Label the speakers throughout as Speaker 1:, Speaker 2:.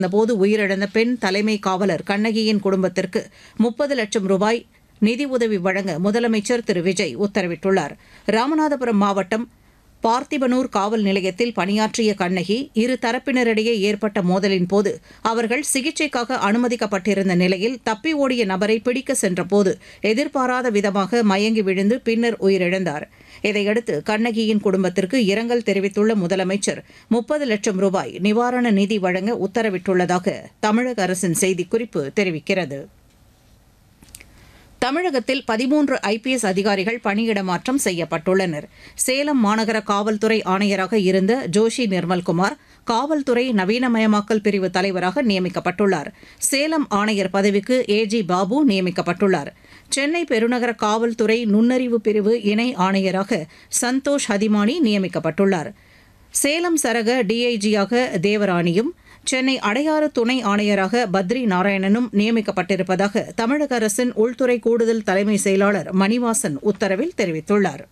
Speaker 1: போது உயிரிழந்த பெண் தலைமை காவலர் கண்ணகியின் குடும்பத்திற்கு முப்பது லட்சம் ரூபாய் நிதி உதவி வழங்க முதலமைச்சர் திரு விஜய் உத்தரவிட்டுள்ளார் ராமநாதபுரம் மாவட்டம் பார்த்திபனூர் காவல் நிலையத்தில் பணியாற்றிய கண்ணகி இரு தரப்பினரிடையே ஏற்பட்ட மோதலின் போது அவர்கள் சிகிச்சைக்காக அனுமதிக்கப்பட்டிருந்த நிலையில் தப்பி ஓடிய நபரை பிடிக்க சென்றபோது எதிர்பாராத விதமாக மயங்கி விழுந்து பின்னர் உயிரிழந்தார் இதையடுத்து கண்ணகியின் குடும்பத்திற்கு இரங்கல் தெரிவித்துள்ள முதலமைச்சர் முப்பது லட்சம் ரூபாய் நிவாரண நிதி வழங்க உத்தரவிட்டுள்ளதாக தமிழக அரசின் செய்திக்குறிப்பு தெரிவிக்கிறது தமிழகத்தில் பதிமூன்று ஐபிஎஸ் அதிகாரிகள் பணியிடமாற்றம் செய்யப்பட்டுள்ளனர் சேலம் மாநகர காவல்துறை ஆணையராக இருந்த ஜோஷி நிர்மல்குமார் காவல்துறை நவீனமயமாக்கல் பிரிவு தலைவராக நியமிக்கப்பட்டுள்ளார் சேலம் ஆணையர் பதவிக்கு ஏஜி பாபு நியமிக்கப்பட்டுள்ளார் சென்னை பெருநகர காவல்துறை நுண்ணறிவு பிரிவு இணை ஆணையராக சந்தோஷ் ஹதிமானி நியமிக்கப்பட்டுள்ளார் சேலம் சரக டிஐஜியாக தேவராணியும் சென்னை அடையாறு துணை ஆணையராக பத்ரி நாராயணனும் நியமிக்கப்பட்டிருப்பதாக தமிழக அரசின் உள்துறை கூடுதல் தலைமை செயலாளர் மணிவாசன் உத்தரவில் தெரிவித்துள்ளார்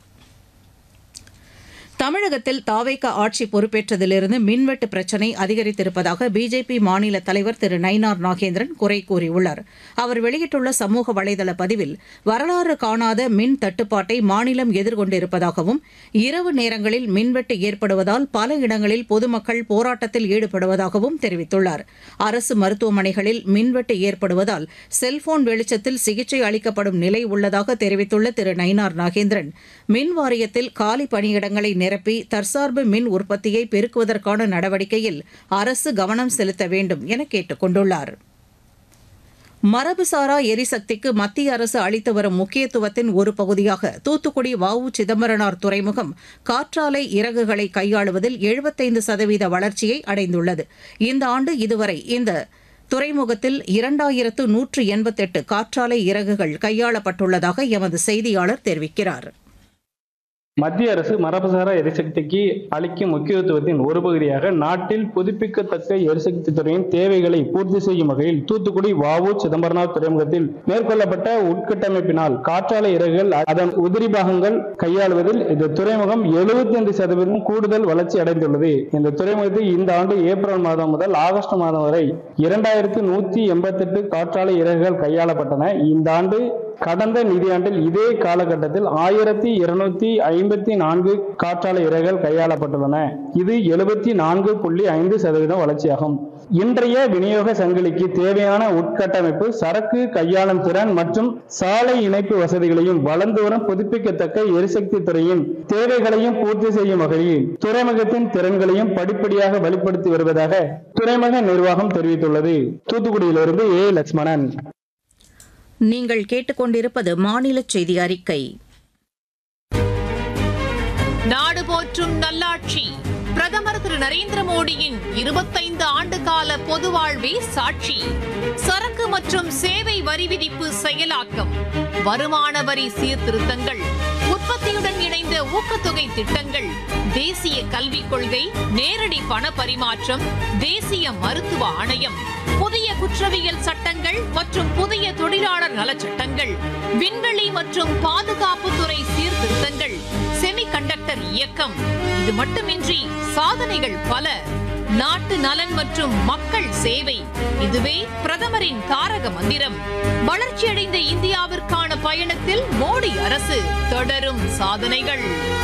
Speaker 1: தமிழகத்தில் தாவேக ஆட்சி பொறுப்பேற்றதிலிருந்து மின்வெட்டு பிரச்சினை அதிகரித்திருப்பதாக பிஜேபி மாநில தலைவர் திரு நயினார் நாகேந்திரன் குறை கூறியுள்ளார் அவர் வெளியிட்டுள்ள சமூக வலைதள பதிவில் வரலாறு காணாத மின் தட்டுப்பாட்டை மாநிலம் எதிர்கொண்டிருப்பதாகவும் இரவு நேரங்களில் மின்வெட்டு ஏற்படுவதால் பல இடங்களில் பொதுமக்கள் போராட்டத்தில் ஈடுபடுவதாகவும் தெரிவித்துள்ளார் அரசு மருத்துவமனைகளில் மின்வெட்டு ஏற்படுவதால் செல்போன் வெளிச்சத்தில் சிகிச்சை அளிக்கப்படும் நிலை உள்ளதாக தெரிவித்துள்ள திரு நயினார் நாகேந்திரன் மின் வாரியத்தில் காலி பணியிடங்களை நிரப்பி தற்சார்பு மின் உற்பத்தியை பெருக்குவதற்கான நடவடிக்கையில் அரசு கவனம் செலுத்த வேண்டும் என கேட்டுக் கொண்டுள்ளார் மரபுசாரா எரிசக்திக்கு மத்திய அரசு அளித்து வரும் முக்கியத்துவத்தின் ஒரு பகுதியாக தூத்துக்குடி வ உ சிதம்பரனார் துறைமுகம் காற்றாலை இறகுகளை கையாளுவதில் எழுபத்தைந்து சதவீத வளர்ச்சியை அடைந்துள்ளது இந்த ஆண்டு இதுவரை இந்த துறைமுகத்தில் இரண்டாயிரத்து நூற்று எண்பத்தெட்டு காற்றாலை இறகுகள் கையாளப்பட்டுள்ளதாக எமது செய்தியாளர் தெரிவிக்கிறார்
Speaker 2: மத்திய அரசு மரபுசாரா எரிசக்திக்கு அளிக்கும் முக்கியத்துவத்தின் ஒரு பகுதியாக நாட்டில் புதுப்பிக்கத்தக்க எரிசக்தி துறையின் தேவைகளை பூர்த்தி செய்யும் வகையில் தூத்துக்குடி வாவு சிதம்பரனார் துறைமுகத்தில் மேற்கொள்ளப்பட்ட உட்கட்டமைப்பினால் காற்றாலை இறகுகள் அதன் உதிரி பாகங்கள் கையாளுவதில் இந்த துறைமுகம் எழுபத்தி ஐந்து சதவீதம் கூடுதல் வளர்ச்சி அடைந்துள்ளது இந்த துறைமுகத்தில் இந்த ஆண்டு ஏப்ரல் மாதம் முதல் ஆகஸ்ட் மாதம் வரை இரண்டாயிரத்து நூத்தி எண்பத்தி எட்டு காற்றாலை இறகுகள் கையாளப்பட்டன இந்த ஆண்டு கடந்த நிதியாண்டில் இதே காலகட்டத்தில் ஆயிரத்தி இருநூத்தி ஐம்பத்தி நான்கு காற்றாலை இறகுகள் கையாளப்பட்டுள்ளன இது எழுபத்தி நான்கு புள்ளி ஐந்து சதவீதம் வளர்ச்சியாகும் இன்றைய விநியோக சங்கிலிக்கு தேவையான உட்கட்டமைப்பு சரக்கு கையாளும் திறன் மற்றும் சாலை இணைப்பு வசதிகளையும் வளர்ந்து வரும் புதுப்பிக்கத்தக்க எரிசக்தி துறையின் தேவைகளையும் பூர்த்தி செய்யும் வகையில் துறைமுகத்தின் திறன்களையும் படிப்படியாக வெளிப்படுத்தி வருவதாக துறைமுக நிர்வாகம் தெரிவித்துள்ளது தூத்துக்குடியிலிருந்து ஏ லட்சுமணன்
Speaker 1: நீங்கள் கேட்டுக்கொண்டிருப்பது மாநில செய்தி அறிக்கை
Speaker 3: நாடு போற்றும் நல்லாட்சி பிரதமர் திரு நரேந்திர மோடியின் இருபத்தைந்து ஆண்டு கால பொது வாழ்வே சாட்சி சரக்கு மற்றும் சேவை வரி விதிப்பு செயலாக்கம் வருமான வரி சீர்திருத்தங்கள் உற்பத்தியுடன் இணைந்த ஊக்கத்தொகை திட்டங்கள் தேசிய கல்விக் கொள்கை நேரடி பண பரிமாற்றம் தேசிய மருத்துவ ஆணையம் புதிய குற்றவியல் சட்டங்கள் மற்றும் புதிய தொழிலாளர் நலச்சட்டங்கள் விண்வெளி மற்றும் பாதுகாப்புத்துறை சீர்திருத்தங்கள் செமிகண்டக்டர் இயக்கம் இது மட்டுமின்றி சாதனைகள் பல நாட்டு நலன் மற்றும் மக்கள் சேவை இதுவே பிரதமரின் தாரக மந்திரம் வளர்ச்சியடைந்த இந்தியாவிற்கான பயணத்தில் மோடி அரசு தொடரும் சாதனைகள்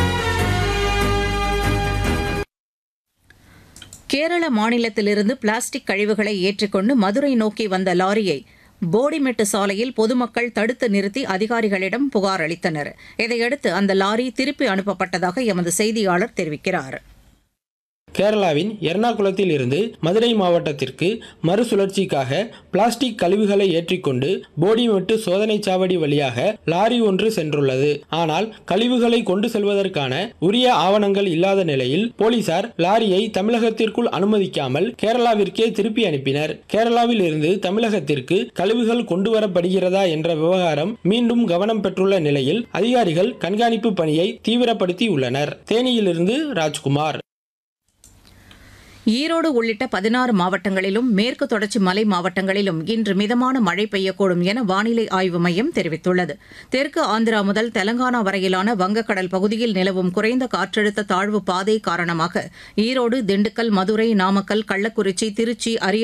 Speaker 1: கேரள மாநிலத்திலிருந்து பிளாஸ்டிக் கழிவுகளை ஏற்றிக்கொண்டு மதுரை நோக்கி வந்த லாரியை போடிமெட்டு சாலையில் பொதுமக்கள் தடுத்து நிறுத்தி அதிகாரிகளிடம் புகார் அளித்தனர் இதையடுத்து அந்த லாரி திருப்பி அனுப்பப்பட்டதாக எமது செய்தியாளர் தெரிவிக்கிறார்
Speaker 4: கேரளாவின் எர்ணாகுளத்தில் இருந்து மதுரை மாவட்டத்திற்கு மறுசுழற்சிக்காக பிளாஸ்டிக் கழிவுகளை ஏற்றிக்கொண்டு போடிமெட்டு சோதனை சாவடி வழியாக லாரி ஒன்று சென்றுள்ளது ஆனால் கழிவுகளை கொண்டு செல்வதற்கான உரிய ஆவணங்கள் இல்லாத நிலையில் போலீசார் லாரியை தமிழகத்திற்குள் அனுமதிக்காமல் கேரளாவிற்கே திருப்பி அனுப்பினர் கேரளாவில் இருந்து தமிழகத்திற்கு கழிவுகள் கொண்டு வரப்படுகிறதா என்ற விவகாரம் மீண்டும் கவனம் பெற்றுள்ள நிலையில் அதிகாரிகள் கண்காணிப்பு பணியை தீவிரப்படுத்தி உள்ளனர் தேனியிலிருந்து ராஜ்குமார்
Speaker 1: ஈரோடு உள்ளிட்ட பதினாறு மாவட்டங்களிலும் மேற்கு தொடர்ச்சி மலை மாவட்டங்களிலும் இன்று மிதமான மழை பெய்யக்கூடும் என வானிலை ஆய்வு மையம் தெரிவித்துள்ளது தெற்கு ஆந்திரா முதல் தெலங்கானா வரையிலான வங்கக்கடல் பகுதியில் நிலவும் குறைந்த காற்றழுத்த தாழ்வு பாதை காரணமாக ஈரோடு திண்டுக்கல் மதுரை நாமக்கல் கள்ளக்குறிச்சி திருச்சி அரியலூர்